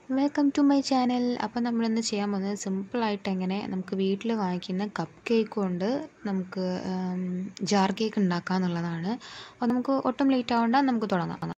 welcome to my channel അപ്പോൾ നമ്മളിന്ന് ചെയ്യാൻ പോകുന്നത് സിമ്പിളായിട്ട് എങ്ങനെ നമുക്ക് വീട്ടിൽ വാങ്ങിക്കുന്ന കപ്പ് കേക്ക് കൊണ്ട് നമുക്ക് ജാർ കേക്ക് ഉണ്ടാക്കുക എന്നുള്ളതാണ് അപ്പോൾ നമുക്ക് ഒട്ടും ലേറ്റ് ആവണ്ട നമുക്ക് തുടങ്ങാം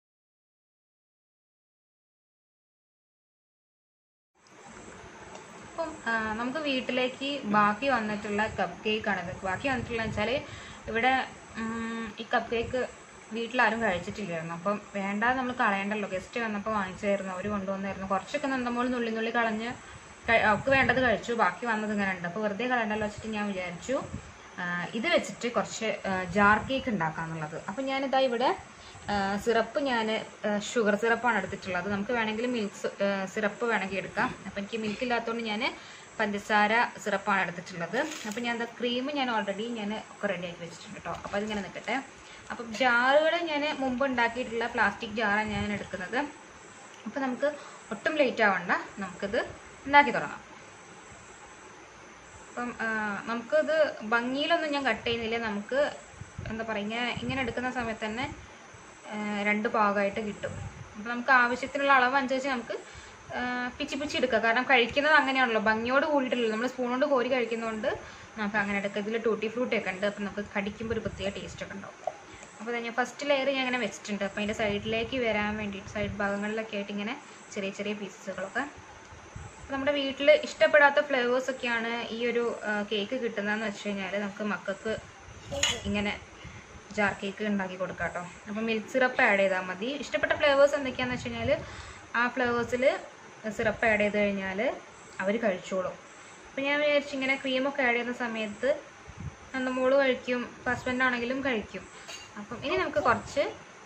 അപ്പം ആ, നമുക്ക് വീട്ടിലേക്ക് ബാക്കി വന്നിട്ടുള്ള കപ്പ് കേക്ക് ആണിത് ബാക്കി വന്നിട്ടുള്ള വെച്ചാൽ ഇവിടെ ഉം, ഈ കപ്പ് കേക്ക് വീട്ടിലാരും കഴിച്ചിട്ടില്ലായിരുന്നു അപ്പം വേണ്ടാതെ നമ്മൾ കളയണ്ടല്ലോ ഗസ്റ്റ് വന്നപ്പോൾ വാങ്ങിച്ചായിരുന്നു അവർ കൊണ്ടുവന്നായിരുന്നു കുറച്ചൊക്കെ നന്നമോൾ നുള്ളി നുള്ളി കളഞ്ഞ് കഴി- അവൾക്ക് വേണ്ടത് കഴിച്ചു ബാക്കി വന്നത് ഇങ്ങനെ ഉണ്ട് അപ്പോൾ വെറുതെ കളയണ്ടല്ലോ വെച്ചിട്ട് ഞാൻ വിചാരിച്ചു ആ, ഇത് വെച്ചിട്ട് കുറച്ച് ജാർ കേക്ക് ഉണ്ടാക്കാന്നുള്ളത് അപ്പം ഞാനിതാ ഇവിടെ സിറപ്പ് ഞാൻ ഷുഗർ സിറപ്പാണ് എടുത്തിട്ടുള്ളത് നമുക്ക് വേണമെങ്കിൽ മിൽക്ക് സിറപ്പ് വേണമെങ്കിൽ എടുക്കാം അപ്പം എനിക്ക് മിൽക്ക് ഇല്ലാത്തതുകൊണ്ട് ഞാൻ പഞ്ചസാര സിറപ്പാണ് എടുത്തിട്ടുള്ളത് അപ്പം ഞാൻ എന്താ ക്രീം ഞാൻ ഓൾറെഡി ഞാൻ ഒക്കെ റെഡിയാക്കി വെച്ചിട്ടുണ്ട് കേട്ടോ അപ്പോൾ അതിങ്ങനെ നിൽക്കട്ടെ അപ്പം ജാറുകൾ ഞാൻ മുമ്പ് ഉണ്ടാക്കിയിട്ടുള്ള പ്ലാസ്റ്റിക് ജാറാണ് ഞാൻ എടുക്കുന്നത് അപ്പോൾ നമുക്ക് ഒട്ടും ലേറ്റ് ആവണ്ട നമുക്കിത് ഉണ്ടാക്കി തുടങ്ങാം അപ്പം ആ, നമുക്കിത് ഭംഗിയിലൊന്നും ഞാൻ കട്ട് ചെയ്യുന്നില്ല നമുക്ക് എന്താ പറയുക ഇങ്ങനെ ഇങ്ങനെ എടുക്കുന്ന സമയത്ത് തന്നെ ആ, രണ്ട് ഭാഗമായിട്ട് കിട്ടും അപ്പം നമുക്ക് ആവശ്യത്തിനുള്ള അളവ് അനുസരിച്ച് നമുക്ക് ആ, പിച്ചി പിച്ചി എടുക്കുക കാരണം കഴിക്കുന്നത് അങ്ങനെയാണല്ലോ ഭംഗിയോട് കൂടിയിട്ടില്ലല്ലോ നമ്മൾ സ്പൂൺ കൊണ്ട് കോരി കഴിക്കുന്നതുകൊണ്ട് നമുക്ക് അങ്ങനെ എടുക്കുക ഇതിൽ ടൂട്ടി ഫ്രൂട്ടി ഒക്കെ ഉണ്ട് അപ്പം നമുക്ക് കടിക്കുമ്പോൾ ഒരു പ്രത്യേക ടേസ്റ്റ് ഒക്കെ ഉണ്ടാവും അപ്പോൾ ഞാൻ ഫസ്റ്റ് ലെയർ ഞാൻ ഇങ്ങനെ വെച്ചിട്ടുണ്ട് അപ്പോൾ അതിൻ്റെ സൈഡിലേക്ക് വരാൻ വേണ്ടിയിട്ട് സൈഡ് ഭാഗങ്ങളിലൊക്കെ ആയിട്ട് ഇങ്ങനെ ചെറിയ ചെറിയ പീസസുകളൊക്കെ അപ്പോൾ നമ്മുടെ വീട്ടിൽ ഇഷ്ടപ്പെടാത്ത ഫ്ലേവേഴ്സ് ഒക്കെയാണ് ഈ ഒരു കേക്ക് കിട്ടുന്നതെന്ന് വെച്ച് കഴിഞ്ഞാൽ നമുക്ക് മക്കൾക്ക് ഇങ്ങനെ ജാർ കേക്ക് ഉണ്ടാക്കി കൊടുക്കാം കേട്ടോ അപ്പോൾ മിൽക്ക് സിറപ്പ് ആഡ് ചെയ്താൽ മതി ഇഷ്ടപ്പെട്ട ഫ്ലേവേഴ്സ് എന്തൊക്കെയാണെന്ന് വെച്ച് കഴിഞ്ഞാൽ ആ ഫ്ലേവേഴ്സിൽ സിറപ്പ് ആഡ് ചെയ്ത് കഴിഞ്ഞാൽ അവർ കഴിച്ചോളും അപ്പോൾ ഞാൻ വിചാരിച്ചു ഇങ്ങനെ ക്രീമൊക്കെ ആഡ് ചെയ്യുന്ന സമയത്ത് എൻ്റെ മോള് കഴിക്കും ഹസ്ബൻഡ് ആണെങ്കിലും കഴിക്കും അപ്പം ഇനി നമുക്ക് കുറച്ച്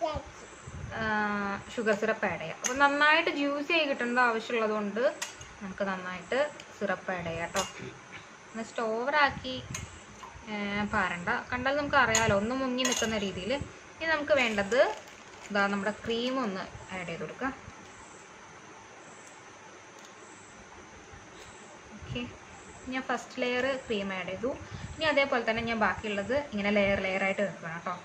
ഷുഗർ സിറപ്പ് ആഡ് ചെയ്യാം അപ്പം നന്നായിട്ട് ജ്യൂസ് ചെയ്ത് കിട്ടേണ്ട ആവശ്യമുള്ളത് കൊണ്ട് നമുക്ക് നന്നായിട്ട് സിറപ്പ് ആഡ് ചെയ്യാം കേട്ടോ എന്നിട്ട് ഓവറാക്കി പാരണ്ട കണ്ടാൽ നമുക്ക് അറിയാലോ ഒന്ന് മുങ്ങി നിൽക്കുന്ന രീതിയിൽ ഇനി നമുക്ക് വേണ്ടത് ഇതാ നമ്മുടെ ക്രീം ഒന്ന് ആഡ് ചെയ്ത് കൊടുക്കാം ഓക്കെ ഞാൻ ഫസ്റ്റ് ലെയർ ക്രീം ആഡ് ചെയ്തു ഇനി അതേപോലെ തന്നെ ഞാൻ ബാക്കിയുള്ളത് ഇങ്ങനെ ലെയർ ലെയർ ആയിട്ട് വെക്കണം കേട്ടോ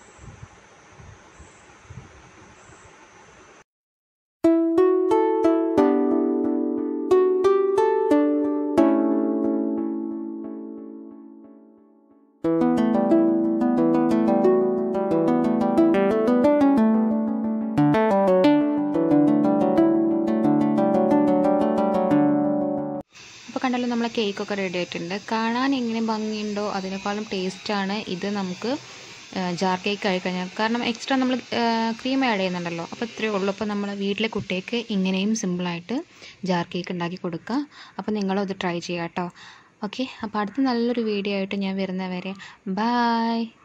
അപ്പോൾ കണ്ടല്ലോ നമ്മളെ കേക്കൊക്കെ റെഡി ആയിട്ടുണ്ട് കാണാൻ എങ്ങനെ ഭംഗിയുണ്ടോ അതിനേക്കാളും ടേസ്റ്റാണ് ഇത് നമുക്ക് ജാർ കേക്ക് കഴിക്കഴിഞ്ഞാൽ കാരണം എക്സ്ട്രാ നമ്മൾ ക്രീം ആഡ് ചെയ്യുന്നുണ്ടല്ലോ അപ്പോൾ ഇത്രയേ ഉള്ളൂ അപ്പോൾ നമ്മൾ വീട്ടിലെ കുട്ടിക്ക് ഇങ്ങനെയും സിമ്പിളായിട്ട് ജാർ കേക്ക് ഉണ്ടാക്കി കൊടുക്കുക അപ്പോൾ നിങ്ങളും ഇത് ട്രൈ ചെയ്യാം കേട്ടോ ഓക്കെ അപ്പോൾ അടുത്ത നല്ലൊരു വീഡിയോ ആയിട്ട് ഞാൻ വരുന്നവരെ ബായ്